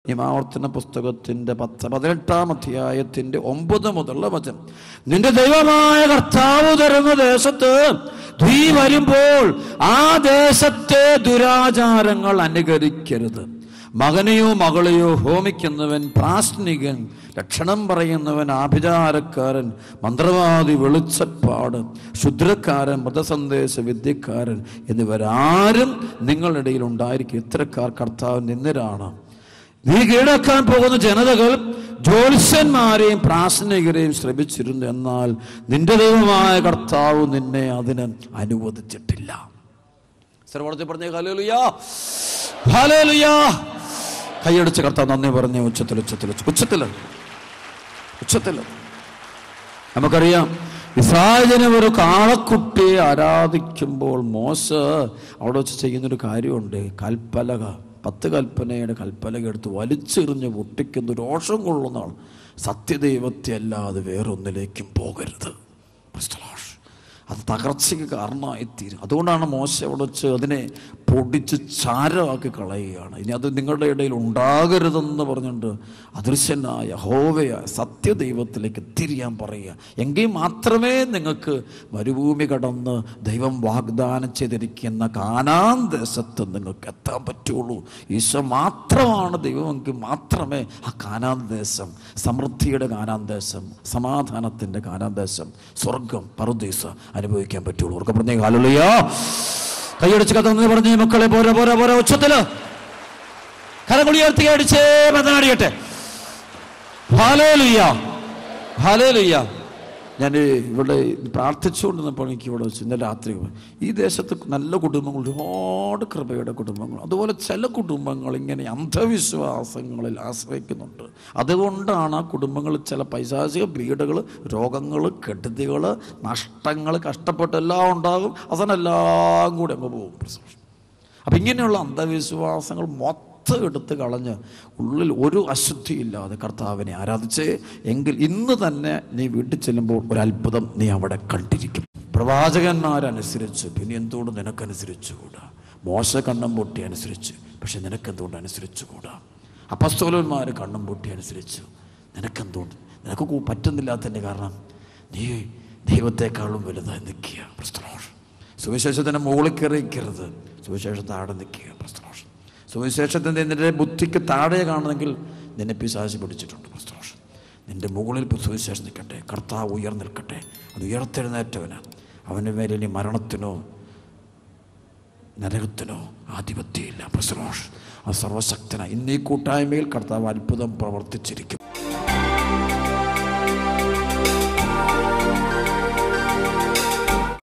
നിമാവർത്തന പുസ്തകത്തിൻ്റെ പത്ത് പതിനെട്ടാം അധ്യായത്തിൻ്റെ ഒമ്പത് മുതലുള്ള വചനം നിന്റെ ദൈവമായ കർത്താവ് തരുന്ന ദേശത്ത് നീ വരുമ്പോൾ ആ ദേശത്തെ ദുരാചാരങ്ങൾ അനുകരിക്കരുത് മകനെയോ മകളെയോ ഹോമിക്കുന്നവൻ പ്രാശ്നികൻ ലക്ഷണം പറയുന്നവൻ ആഭിചാരക്കാരൻ മന്ത്രവാദി വെളിച്ചപ്പാട് ശുദ്രക്കാരൻ മൃതസന്ദേശ വിദ്യക്കാരൻ എന്നിവരാരും നിങ്ങളുടെ ഇടയിൽ ഉണ്ടായിരിക്കും ഇത്തരക്കാർ കർത്താവ് നിന്നരാണ് നീ കീഴടക്കാൻ പോകുന്ന ജനതകൾ ജ്യോത്സ്യന്മാരെയും പ്രാസനികരെയും ശ്രമിച്ചിരുന്നു എന്നാൽ നിന്റെ ദൈവമായ കർത്താവ് നിന്നെ അതിന് അനുവദിച്ചിട്ടില്ല സർവോടത്തെ പറഞ്ഞേ ഹല്ലേലൂയാ ഹല്ലേലൂയാ കൈയടിച്ച് കർത്താവ് നന്ദി പറഞ്ഞ ഉച്ചത്തിൽ ഉച്ചത്തിൽ ഉച്ചത്തിൽ ഉച്ചത്തിൽ നമുക്കറിയാം ഇസ്രായേലിനെ ഒരു കാളക്കുട്ടിയെ ആരാധിക്കുമ്പോൾ മോശ അവിടെ വെച്ച് ചെയ്യുന്നൊരു കാര്യമുണ്ട് കൽപ്പലക പത്ത് കൽപ്പനയുടെ കൽപ്പലക എടുത്ത് വലിച്ചെറിഞ്ഞ് പൊട്ടിക്കുന്ന രോഷം കൊള്ളുന്ന ആൾ സത്യദൈവത്തെ അല്ലാതെ വേറൊന്നിലേക്കും പോകരുത് Praise the Lord. അത് തകർച്ചയ്ക്ക് കാരണമായിത്തീരും അതുകൊണ്ടാണ് മോശ അവിടെ വെച്ച് അതിനെ പൊടിച്ച് ചാരമാക്കി കളയുകയാണ് ഇനി അത് നിങ്ങളുടെ ഇടയിൽ ഉണ്ടാകരുതെന്ന് പറഞ്ഞുകൊണ്ട് അദൃശ്യനായ ഹോവയ സത്യദൈവത്തിലേക്ക് തിരിയാൻ പറയുക എങ്കിൽ മാത്രമേ നിങ്ങൾക്ക് മരുഭൂമി കടന്ന് ദൈവം വാഗ്ദാനം ചെയ്തിരിക്കുന്ന കാനാൻ ദേശത്ത് നിങ്ങൾക്ക് എത്താൻ പറ്റുള്ളൂ ഈശോ മാത്രമാണ് ദൈവമെങ്കിൽ മാത്രമേ ആ കാനാൻ ദേശം സമൃദ്ധിയുടെ കാനാൻ ദേശം സമാധാനത്തിൻ്റെ കാനാൻ ദേശം സ്വർഗം പറുദീസ അനുഭവിക്കാൻ പറ്റുള്ളൂ ഉറക്കെ പറഞ്ഞേ കാലുള്ളിയോ കൈയടിച്ച് കഥ പറഞ്ഞേ മക്കളെ പോരാ പോരാ പോരാ ഉച്ചത്തില് കരകുളി ഉയർത്തി അടിച്ചേ ബന്ധനടിയട്ടെ ഹാലേലുയ്യ ഹാലേലുയ്യ ഞാൻ ഇവിടെ പ്രാർത്ഥിച്ചുകൊണ്ടിരുന്നപ്പോൾ എനിക്ക് ഇവിടെ വെച്ച് ഇന്നലെ രാത്രി ഈ ദേശത്ത് നല്ല കുടുംബങ്ങൾ ഒരുപാട് കൃപയുടെ കുടുംബങ്ങൾ അതുപോലെ ചില കുടുംബങ്ങൾ ഇങ്ങനെ അന്ധവിശ്വാസങ്ങളിൽ ആശ്രയിക്കുന്നുണ്ട് അതുകൊണ്ടാണ് ആ കുടുംബങ്ങളിൽ ചില പൈശാചിക പീഡകൾ രോഗങ്ങൾ കെടുതികൾ നഷ്ടങ്ങൾ കഷ്ടപ്പെട്ടെല്ലാം ഉണ്ടാകും അവസാനം എല്ലാം കൂടി അങ്ങ് പോകും അപ്പം ഇങ്ങനെയുള്ള അന്ധവിശ്വാസങ്ങൾ മൊത്തം എടുത്ത് കളഞ്ഞ് ഉള്ളിൽ ഒരു അശുദ്ധിയില്ലാതെ കർത്താവിനെ ആരാധിച്ച് എങ്കിൽ ഇന്ന് തന്നെ നീ വീട്ടിൽ ചെല്ലുമ്പോൾ ഒരു അത്ഭുതം നീ അവിടെ കണ്ടിരിക്കും പ്രവാചകന്മാരനുസരിച്ച് പിന്നെ എന്തുകൊണ്ട് നിനക്കനുസരിച്ചുകൂടാ മോശ കണ്ണം പൊട്ടി അനുസരിച്ച് പക്ഷെ നിനക്കെന്തുകൊണ്ട് അനുസരിച്ചുകൂടാ അപ്പസ്തോലന്മാർ കണ്ണും പൊട്ടി അനുസരിച്ചു നിനക്കെന്തുകൊണ്ട് നിനക്ക് കൂ- പറ്റുന്നില്ലാത്തതിൻ്റെ കാരണം നീ ദൈവത്തെക്കാളും വലുതായി നിൽക്കുക പ്രസ്തലോഷ് സുവിശേഷത്തിൻ്റെ മുകളിൽ കയറിക്കരുത് സുവിശേഷം താഴെ നിൽക്കുക പ്രസ്തലോഷ് സുവിശേഷത്തിൻ്റെ നിന്റെ ബുദ്ധിക്ക് താഴെ കാണുന്നെങ്കിൽ നിന്നെ പിശാചി പിടിച്ചിട്ടുണ്ട് പ്രസ്തലോഷ് നിന്റെ മുകളിൽ ഇപ്പോൾ സുവിശേഷം നിൽക്കട്ടെ കർത്താവ് ഉയർന്നിൽക്കട്ടെ അത് ഉയർത്തെഴുന്നേറ്റവന് അവൻ്റെ മേലെ ഇനി മരണത്തിനോ നരകത്തിനോ ആധിപത്യമില്ല പ്രസലോഷ് ആ സർവശക്തന ഇന്ന് ഈ കൂട്ടായ്മയിൽ കർത്താവ് അത്ഭുതം പ്രവർത്തിച്ചിരിക്കും